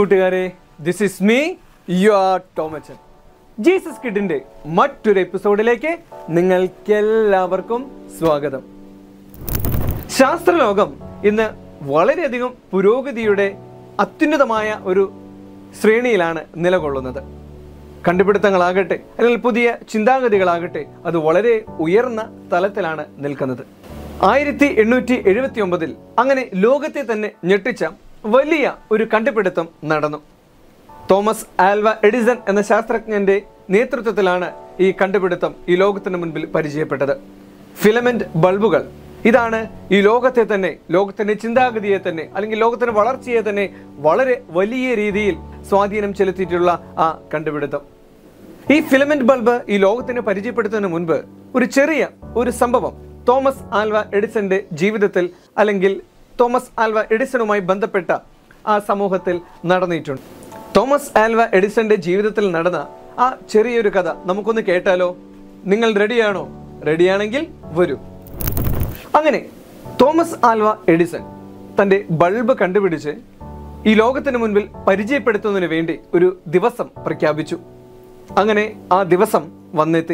കൂട്ടുകാരെ this is me you are Tomachan Jesus കിഡിന്റെ മറ്റൊരു എപ്പിസോഡിലേക്ക് നിങ്ങൾക്കെല്ലാവർക്കും സ്വാഗതം ശാസ്ത്രലോകം ഇന്ന് വളരെയധികം പുരോഗതിയുടെ അത്യുന്നതമായ ഒരു ശ്രേണിയിലാണ് നിലകൊള്ളുന്നത് കണ്ടുപിടുത്തങ്ങളാകട്ടെ അല്ലെങ്കിൽ പുതിയ ചിന്താഗതികളാകട്ടെ അത് വളരെ ഉയർന്ന തലത്തിലാണ് നിൽക്കുന്നത് ആയിരത്തി എണ്ണൂറ്റി എഴുപത്തി ഒമ്പതിൽ അങ്ങനെ ലോകത്തെ തന്നെ ഞെട്ടിച്ച വലിയ ഒരു കണ്ടുപിടുത്തം നടന്നു തോമസ് ആൽവ എഡിസൺ എന്ന ശാസ്ത്രജ്ഞന്റെ നേതൃത്വത്തിലാണ് ഈ കണ്ടുപിടുത്തം ഈ ലോകത്തിന് മുൻപിൽ പരിചയപ്പെട്ടത് ഫിലമെന്റ് ബൾബുകൾ ഇതാണ് ഈ ലോകത്തെ തന്നെ ലോകത്തിന്റെ ചിന്താഗതിയെ തന്നെ അല്ലെങ്കിൽ ലോകത്തിന്റെ വളർച്ചയെ തന്നെ വളരെ വലിയ രീതിയിൽ സ്വാധീനം ചെലുത്തിയിട്ടുള്ള ആ കണ്ടുപിടുത്തം ഈ ഫിലമെന്റ് ബൾബ് ഈ ലോകത്തിന് പരിചയപ്പെടുത്തുന്നതിന് മുൻപ് ഒരു ചെറിയ ഒരു സംഭവം തോമസ് ആൽവ എഡിസന്റെ ജീവിതത്തിൽ അല്ലെങ്കിൽ തോമസ് ആൽവ എഡിസണുമായി ബന്ധപ്പെട്ട ആ സമൂഹത്തിൽ നടന്നിട്ടുണ്ട് തോമസ് ആൽവ എഡിസന്റെ ജീവിതത്തിൽ നടന്ന ആ ചെറിയൊരു കഥ നമുക്കൊന്ന് കേട്ടാലോ നിങ്ങൾ റെഡിയാണോ റെഡിയാണെങ്കിൽ വരൂ അങ്ങനെ തോമസ് ആൽവ എഡിസൺ തന്റെ ബൾബ് കണ്ടുപിടിച്ച് ഈ ലോകത്തിന് മുൻപിൽ പരിചയപ്പെടുത്തുന്നതിന് വേണ്ടി ഒരു ദിവസം പ്രഖ്യാപിച്ചു അങ്ങനെ ആ ദിവസം വന്നെത്തി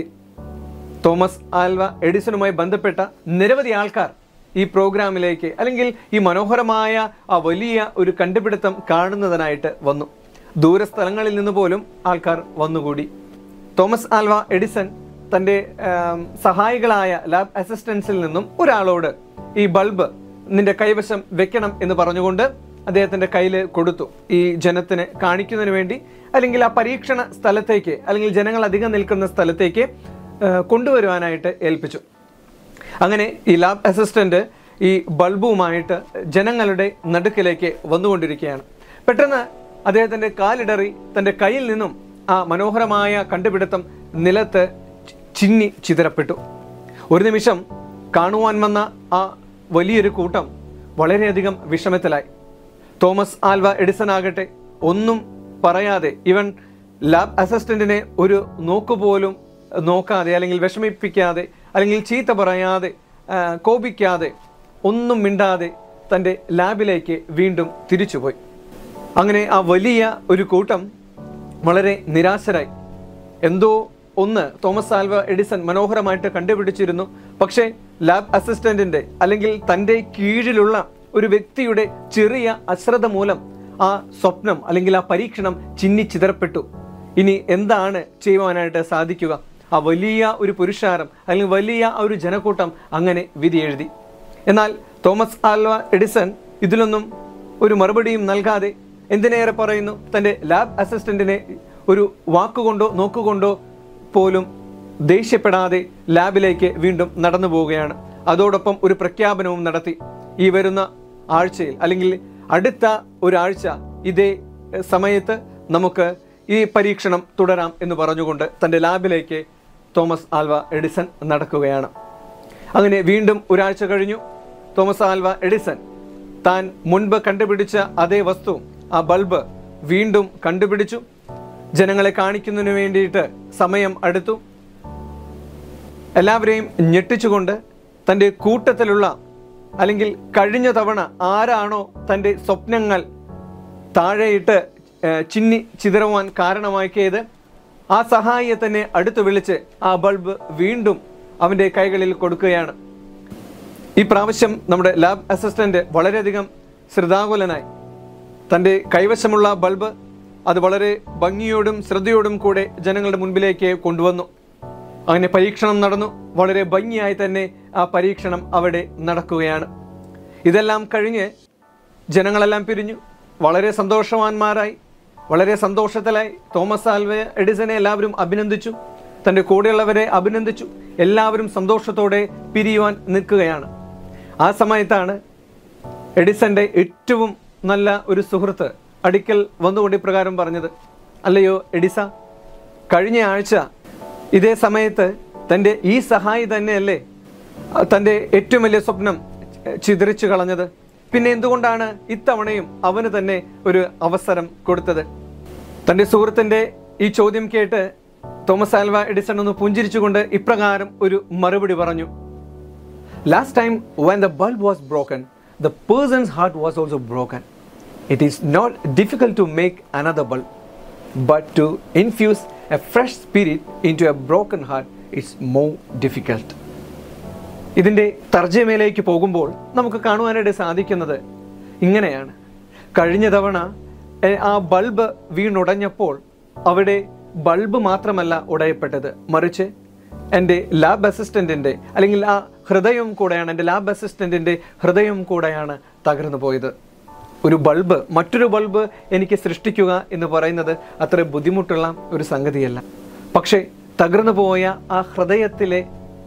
തോമസ് ആൽവ എഡിസണുമായി ബന്ധപ്പെട്ട നിരവധി ആൾക്കാർ ഈ പ്രോഗ്രാമിലേക്ക് അല്ലെങ്കിൽ ഈ മനോഹരമായ ആ വലിയ ഒരു കണ്ടുപിടുത്തം കാണുന്നതിനായിട്ട് വന്നു ദൂരസ്ഥലങ്ങളിൽ നിന്ന് പോലും ആൾക്കാർ വന്നുകൂടി തോമസ് ആൽവ എഡിസൺ തൻ്റെ ആം, സഹായികളായ ലാബ് അസിസ്റ്റൻസിൽ നിന്നും ഒരാളോട് ഈ ബൾബ് നിന്റെ കൈവശം വെക്കണം എന്ന് പറഞ്ഞുകൊണ്ട് അദ്ദേഹത്തിന്റെ കയ്യിൽ കൊടുത്തു ഈ ജനത്തിന് കാണിക്കുന്നതിന് വേണ്ടി അല്ലെങ്കിൽ ആ പരീക്ഷണ സ്ഥലത്തേക്ക് അല്ലെങ്കിൽ ജനങ്ങൾ അധികം നിൽക്കുന്ന സ്ഥലത്തേക്ക് ആ, കൊണ്ടുവരുവാനായിട്ട് ഏൽപ്പിച്ചു അങ്ങനെ ഈ ലാബ് അസിസ്റ്റന്റ് ഈ ബൾബുമായിട്ട് ജനങ്ങളുടെ നടുക്കിലേക്ക് വന്നുകൊണ്ടിരിക്കുകയാണ് പെട്ടെന്ന് അദ്ദേഹത്തിന്റെ കാലിടറി തന്റെ കയ്യിൽ നിന്നും ആ മനോഹരമായ കണ്ടുപിടുത്തം നിലത്ത് ചി- ചിന്നി ചിതറപ്പെട്ടു ഒരു നിമിഷം കാണുവാൻ വന്ന ആ വലിയൊരു കൂട്ടം വളരെയധികം വിഷമത്തിലായി തോമസ് ആൽവ എഡിസൺ ആകട്ടെ ഒന്നും പറയാതെ ഇവൻ ലാബ് അസിസ്റ്റന്റിനെ ഒരു നോക്കുപോലും നോക്കാതെ അല്ലെങ്കിൽ വിഷമിപ്പിക്കാതെ അല്ലെങ്കിൽ ചീത്ത പറയാതെ ആ, കോപിക്കാതെ ഒന്നും മിണ്ടാതെ തൻ്റെ ലാബിലേക്ക് വീണ്ടും തിരിച്ചുപോയി അങ്ങനെ ആ വലിയ ഒരു കൂട്ടം വളരെ നിരാശരായി എന്തോ ഒന്ന് തോമസ് ആൽവ എഡിസൺ മനോഹരമായിട്ട് കണ്ടുപിടിച്ചിരുന്നു പക്ഷേ ലാബ് അസിസ്റ്റന്റിന്റെ അല്ലെങ്കിൽ തൻ്റെ കീഴിലുള്ള ഒരു വ്യക്തിയുടെ ചെറിയ അശ്രദ്ധ മൂലം ആ സ്വപ്നം അല്ലെങ്കിൽ ആ പരീക്ഷണം ചിന്നി ചിതറപ്പെട്ടു ഇനി എന്താണ് ചെയ്യുവാനായിട്ട് സാധിക്കുക ആ വലിയ ഒരു പുരുഷാരം അല്ലെങ്കിൽ വലിയ ആ ഒരു ജനക്കൂട്ടം അങ്ങനെ വിധി എഴുതി എന്നാൽ തോമസ് ആൽവ എഡിസൺ ഇതിലൊന്നും ഒരു മറുപടിയും നൽകാതെ എന്തിനേറെ പറയുന്നു തൻ്റെ ലാബ് അസിസ്റ്റന്റിനെ ഒരു വാക്കുകൊണ്ടോ നോക്കുകൊണ്ടോ പോലും ദേഷ്യപ്പെടാതെ ലാബിലേക്ക് വീണ്ടും നടന്നു പോവുകയാണ് അതോടൊപ്പം ഒരു പ്രഖ്യാപനവും നടത്തി ഈ വരുന്ന ആഴ്ചയിൽ അല്ലെങ്കിൽ അടുത്ത ഒരാഴ്ച ഇതേ എഹ്, സമയത്ത് നമുക്ക് ഈ പരീക്ഷണം തുടരാം എന്ന് പറഞ്ഞുകൊണ്ട് തൻ്റെ ലാബിലേക്ക് തോമസ് ആൽവ എഡിസൺ നടക്കുകയാണ് അങ്ങനെ വീണ്ടും ഒരാഴ്ച കഴിഞ്ഞു തോമസ് ആൽവ എഡിസൺ താൻ മുൻപ് കണ്ടുപിടിച്ച അതേ വസ്തു ആ ബൾബ് വീണ്ടും കണ്ടുപിടിച്ചു ജനങ്ങളെ കാണിക്കുന്നതിന് വേണ്ടിയിട്ട് സമയം അടുത്തു എല്ലാവരെയും ഞെട്ടിച്ചുകൊണ്ട് തൻ്റെ കൂട്ടത്തിലുള്ള അല്ലെങ്കിൽ കഴിഞ്ഞ തവണ ആരാണോ തൻ്റെ സ്വപ്നങ്ങൾ താഴെയിട്ട് ഏഹ്, ചിന്നി ചിതറുവാൻ കാരണമാക്കിയത് ആ സഹായിയെ തന്നെ അടുത്ത് വിളിച്ച് ആ ബൾബ് വീണ്ടും അവൻ്റെ കൈകളിൽ കൊടുക്കുകയാണ് ഈ പ്രാവശ്യം നമ്മുടെ ലാബ് അസിസ്റ്റന്റ് വളരെയധികം ശ്രദ്ധാകുലനായി തൻ്റെ കൈവശമുള്ള ബൾബ് അത് വളരെ ഭംഗിയോടും ശ്രദ്ധയോടും കൂടെ ജനങ്ങളുടെ മുൻപിലേക്ക് കൊണ്ടുവന്നു അങ്ങനെ പരീക്ഷണം നടന്നു വളരെ ഭംഗിയായി തന്നെ ആ പരീക്ഷണം അവിടെ നടക്കുകയാണ് ഇതെല്ലാം കഴിഞ്ഞ് ജനങ്ങളെല്ലാം പിരിഞ്ഞു വളരെ സന്തോഷവാന്മാരായി വളരെ സന്തോഷത്തിലായി തോമസ് ആൽവ എഡിസനെ എല്ലാവരും അഭിനന്ദിച്ചു തൻ്റെ കൂടെയുള്ളവരെ അഭിനന്ദിച്ചു എല്ലാവരും സന്തോഷത്തോടെ പിരിയുവാൻ നിൽക്കുകയാണ് ആ സമയത്താണ് എഡിസന്റെ ഏറ്റവും നല്ല ഒരു സുഹൃത്ത് അടുക്കൽ വന്നുകൊണ്ട് ഇപ്രകാരം പറഞ്ഞത് അല്ലയോ എഡിസ കഴിഞ്ഞ ആഴ്ച ഇതേ സമയത്ത് തൻ്റെ ഈ സഹായി തന്നെയല്ലേ അഹ് തൻ്റെ ഏറ്റവും വലിയ സ്വപ്നം ചി- ചിതറിച്ചു കളഞ്ഞത് പിന്നെ എന്തുകൊണ്ടാണ് ഇത്തവണയും അവന് തന്നെ ഒരു അവസരം കൊടുത്തത് തൻ്റെ സുഹൃത്തിൻ്റെ ഈ ചോദ്യം കേട്ട് തോമസ് ആൽവ എഡിസൺ ഒന്ന് പുഞ്ചിരിച്ചുകൊണ്ട് ഇപ്രകാരം ഒരു മറുപടി പറഞ്ഞു last time when the bulb was broken the person's heart was also broken it is not difficult to make another bulb but to infuse a fresh spirit into a broken heart it's more difficult ഇതിൻ്റെ തർജ്ജമയിലേക്ക് പോകുമ്പോൾ നമുക്ക് കാണുവാനായിട്ട് സാധിക്കുന്നത് ഇങ്ങനെയാണ് കഴിഞ്ഞ തവണ A, ആ ബൾബ് വീണുടഞ്ഞപ്പോൾ അവിടെ ബൾബ് മാത്രമല്ല ഉടയപ്പെട്ടത് മറിച്ച് എൻ്റെ ലാബ് അസിസ്റ്റൻറ്റിൻ്റെ അല്ലെങ്കിൽ ആ ഹൃദയം കൂടെയാണ് എൻ്റെ ലാബ് അസിസ്റ്റൻറ്റിൻ്റെ ഹൃദയം കൂടെയാണ് തകർന്നു പോയത് ഒരു ബൾബ് മറ്റൊരു ബൾബ് എനിക്ക് സൃഷ്ടിക്കുക എന്ന് പറയുന്നത് അത്ര ബുദ്ധിമുട്ടുള്ള ഒരു സംഗതിയല്ല പക്ഷേ തകർന്നു പോയ ആ ഹൃദയത്തിലെ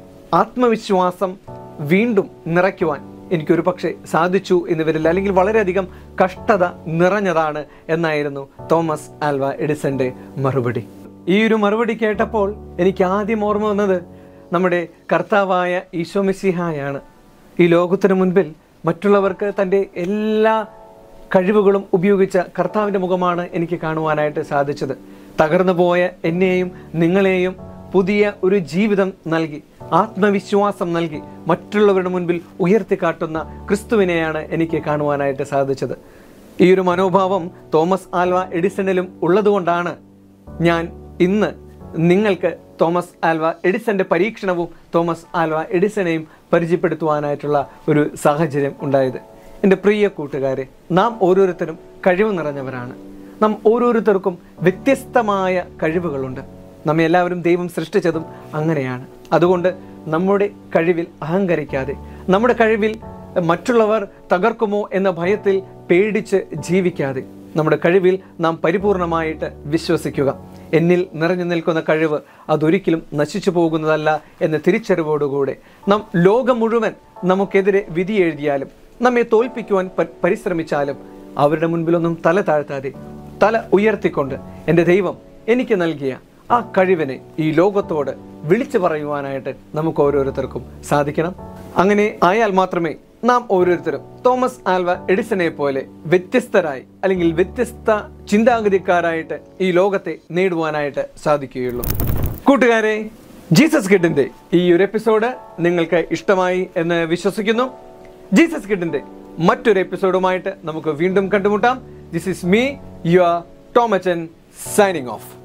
ആത്മവിശ്വാസം വീണ്ടും നിറയ്ക്കുവാൻ എനിക്കൊരു പക്ഷേ സാധിച്ചു എന്ന് വരില്ല അല്ലെങ്കിൽ വളരെയധികം കഷ്ടത നിറഞ്ഞതാണ് എന്നായിരുന്നു തോമസ് ആൽവ എഡിസന്റെ മറുപടി ഈ ഒരു മറുപടി കേട്ടപ്പോൾ എനിക്ക് ആദ്യം ഓർമ്മ വന്നത് നമ്മുടെ കർത്താവായ ഈശോമിസിഹായാണ് ഈ ലോകത്തിന് മുൻപിൽ മറ്റുള്ളവർക്ക് തൻ്റെ എല്ലാ കഴിവുകളും ഉപയോഗിച്ച കർത്താവിൻ്റെ മുഖമാണ് എനിക്ക് കാണുവാനായിട്ട് സാധിച്ചത് തകർന്നു പോയ എന്നെയും നിങ്ങളെയും പുതിയ ഒരു ജീവിതം നൽകി ആത്മവിശ്വാസം നൽകി മറ്റുള്ളവരുടെ മുൻപിൽ ഉയർത്തിക്കാട്ടുന്ന ക്രിസ്തുവിനെയാണ് എനിക്ക് കാണുവാനായിട്ട് സാധിച്ചത് ഈ ഒരു മനോഭാവം തോമസ് ആൽവ എഡിസണിലും ഉള്ളതുകൊണ്ടാണ് ഞാൻ ഇന്ന് നിങ്ങൾക്ക് തോമസ് ആൽവ എഡിസന്റെ പരീക്ഷണവും തോമസ് ആൽവ എഡിസനെയും പരിചയപ്പെടുത്തുവാനായിട്ടുള്ള ഒരു സാഹചര്യം ഉണ്ടായത് എൻ്റെ പ്രിയ കൂട്ടുകാരെ നാം ഓരോരുത്തരും കഴിവ് നിറഞ്ഞവരാണ് നാം ഓരോരുത്തർക്കും വ്യത്യസ്തമായ കഴിവുകളുണ്ട് നമ്മെ എല്ലാവരും ദൈവം സൃഷ്ടിച്ചതും അങ്ങനെയാണ് അതുകൊണ്ട് നമ്മുടെ കഴിവിൽ അഹങ്കരിക്കാതെ നമ്മുടെ കഴിവിൽ മറ്റുള്ളവർ തകർക്കുമോ എന്ന ഭയത്തിൽ പേടിച്ച് ജീവിക്കാതെ നമ്മുടെ കഴിവിൽ നാം പരിപൂർണമായിട്ട് വിശ്വസിക്കുക എന്നിൽ നിറഞ്ഞു നിൽക്കുന്ന കഴിവ് അതൊരിക്കലും നശിച്ചു പോകുന്നതല്ല എന്ന തിരിച്ചറിവോടുകൂടെ നാം ലോകം മുഴുവൻ നമുക്കെതിരെ വിധി എഴുതിയാലും നമ്മെ തോൽപ്പിക്കുവാൻ പ- പരിശ്രമിച്ചാലും അവരുടെ മുൻപിലൊന്നും തല താഴ്ത്താതെ തല ഉയർത്തിക്കൊണ്ട് എൻ്റെ ദൈവം എനിക്ക് നൽകിയ ആ കഴിവിനെ ഈ ലോകത്തോട് വിളിച്ചു പറയുവാനായിട്ട് നമുക്ക് ഓരോരുത്തർക്കും സാധിക്കണം അങ്ങനെ ആയാൽ മാത്രമേ നാം ഓരോരുത്തരും തോമസ് ആൽവ എഡിസനെ പോലെ വ്യത്യസ്തരായി അല്ലെങ്കിൽ വ്യത്യസ്ത ചിന്താഗതിക്കാരായിട്ട് ഈ ലോകത്തെ നേടുവാനായിട്ട് സാധിക്കുകയുള്ളൂ കൂട്ടുകാരെ ജീസസ് കിഡിന്റെ ഈ ഒരു എപ്പിസോഡ് നിങ്ങൾക്ക് ഇഷ്ടമായി എന്ന് വിശ്വസിക്കുന്നു ജീസസ് കിഡിന്റെ മറ്റൊരു എപ്പിസോഡുമായിട്ട് നമുക്ക് വീണ്ടും കണ്ടുമുട്ടാം this is me you are Tomachan signing of